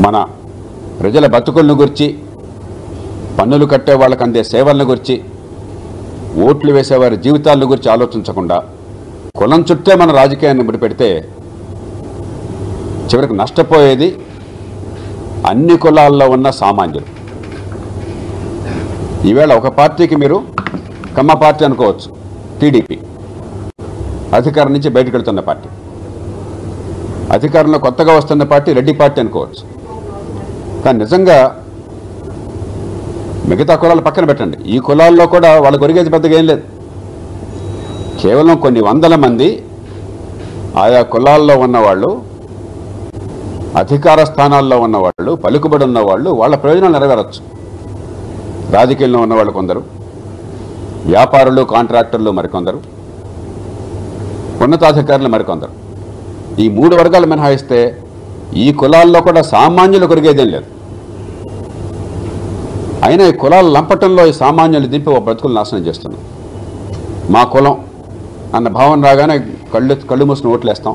మన ప్రజల బతుకులను గురించి పన్నులు కట్టే వాళ్ళకు అందే సేవలను గురించి ఓట్లు వేసేవారి జీవితాల గురించి ఆలోచించకుండా కులం చుట్టే మన రాజకీయాన్ని ముడిపెడితే చివరికి నష్టపోయేది అన్ని కులాల్లో ఉన్న సామాన్యులు ఈవేళ ఒక పార్టీకి మీరు కమ్మ పార్టీ అనుకోవచ్చు టీడీపీ అధికారం నుంచి బయటకు వెళ్తున్న పార్టీ అధికారంలో కొత్తగా వస్తున్న పార్టీ రెడ్డి పార్టీ అనుకోవచ్చు కానీ నిజంగా మిగతా కులాలు పక్కన పెట్టండి ఈ కులాల్లో కూడా వాళ్ళ కొరిగేది పెద్దగా ఏం లేదు కేవలం కొన్ని వందల మంది ఆయా కులాల్లో ఉన్నవాళ్ళు అధికార స్థానాల్లో ఉన్నవాళ్ళు పలుకుబడి ఉన్నవాళ్ళు వాళ్ళ ప్రయోజనాలు నెరవేరచ్చు రాజకీయంలో ఉన్నవాళ్ళు కొందరు వ్యాపారులు కాంట్రాక్టర్లు మరికొందరు ఉన్నతాధికారులు మరికొందరు ఈ మూడు వర్గాలు మినహాయిస్తే ఈ కులాల్లో కూడా సామాన్యులు కొరిగేదేం లేదు అయినా ఈ కులాల లంపటంలో ఈ సామాన్యులు దింపి ఒక బ్రతుకులు నాశనం చేస్తున్నాం మా కులం అన్న భావన రాగానే కళ్ళు కళ్ళు మూసుకుని ఓట్లేస్తాం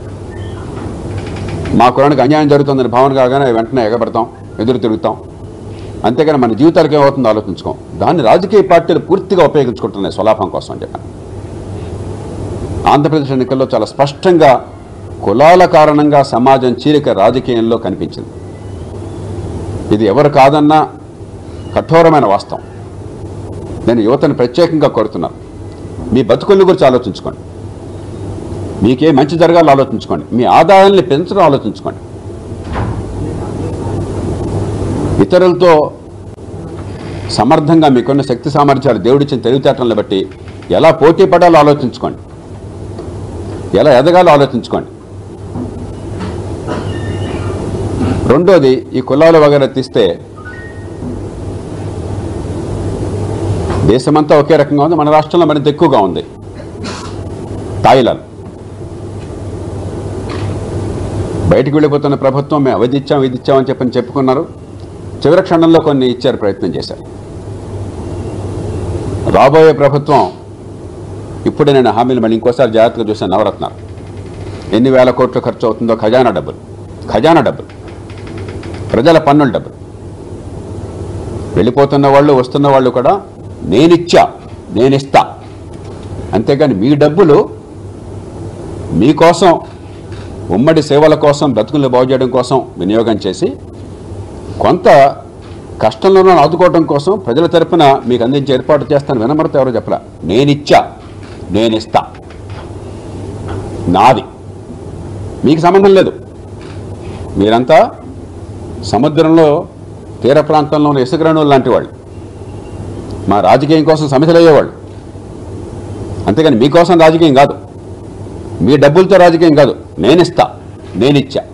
మా కులానికి అన్యాయం జరుగుతుందని భావన కాగానే వెంటనే ఎగబడతాం ఎదురు తిరుగుతాం అంతేగాని మన జీవితాలకు ఏమవుతుందో ఆలోచించుకోం దాన్ని రాజకీయ పార్టీలు పూర్తిగా ఉపయోగించుకుంటున్నాయి స్వలాభం కోసం అని చెప్పాను ఆంధ్రప్రదేశ్ ఎన్నికల్లో చాలా స్పష్టంగా కులాల కారణంగా సమాజం చీలిక రాజకీయంలో కనిపించింది ఇది ఎవరు కాదన్నా కఠోరమైన వాస్తవం నేను యువతను ప్రత్యేకంగా కోరుతున్నాను మీ బతుకుల గురించి ఆలోచించుకోండి మీకే మంచి జరగాలో ఆలోచించుకోండి మీ ఆదాయాన్ని పెంచడం ఆలోచించుకోండి ఇతరులతో సమర్థంగా మీకున్న శక్తి సామర్థ్యాలు దేవుడిచ్చిన తెలివితేటలను బట్టి ఎలా పోటీ పడాలో ఆలోచించుకోండి ఎలా ఎదగాలో ఆలోచించుకోండి రెండోది ఈ కులాలు వగైరా తీస్తే దేశమంతా ఒకే రకంగా ఉంది మన రాష్ట్రంలో మరింత ఎక్కువగా ఉంది తాయిలాలు బయటికి వెళ్ళిపోతున్న ప్రభుత్వం మేము అవధి ఇచ్చాం ఇది ఇచ్చామని చెప్పని చెప్పుకున్నారు చివరి క్షణంలో కొన్ని ఇచ్చారు ప్రయత్నం చేశారు రాబోయే ప్రభుత్వం ఇప్పుడే నేను హామీలు మళ్ళీ ఇంకోసారి జాగ్రత్తగా చూసాను నవరత్నాలు ఎన్ని వేల కోట్లు ఖర్చు అవుతుందో ఖజానా డబ్బులు ఖజానా డబ్బులు ప్రజల పన్నుల డబ్బులు వెళ్ళిపోతున్న వాళ్ళు వస్తున్న వాళ్ళు కూడా నేనిచ్చా నేనిస్తా అంతేగాని మీ డబ్బులు మీకోసం ఉమ్మడి సేవల కోసం బ్రతుకులు బాగు చేయడం కోసం వినియోగం చేసి కొంత కష్టంలో ఆదుకోవడం కోసం ప్రజల తరపున మీకు అందించే ఏర్పాటు చేస్తాను వినమరత ఎవరో చెప్పలా నేనిచ్చా నేనిస్తా నాది మీకు సంబంధం లేదు మీరంతా సముద్రంలో తీర ప్రాంతంలో ఉన్న ఇసుకరణులు లాంటి వాళ్ళు మా రాజకీయం కోసం సమిధలయ్యేవాళ్ళు అంతేగాని మీకోసం రాజకీయం కాదు మీ డబ్బులతో రాజకీయం కాదు నేనిస్తా నేనిచ్చా